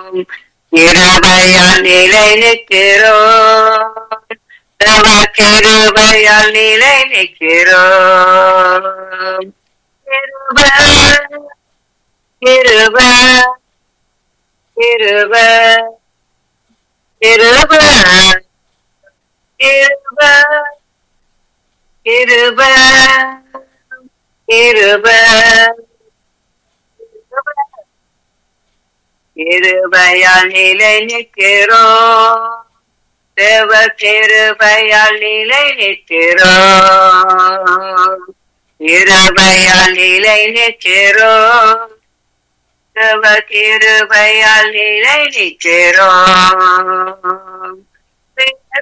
கிருபையால் நிலை நிற்கிறோம் தவ கிருபையால் நிலை நிற்கிறோம் கிருபை கிருபை கிருபை கிருபை கிருபை கிருபை கிருபை கிருபையால் நிலை நிற்கிறோம் தேவ கிருபையால் நிலை நிற்கிறோம் கிருபையால் நிலை நிற்கிறோம் தேவ கிருபையால் நிலை நிற்கிறோம்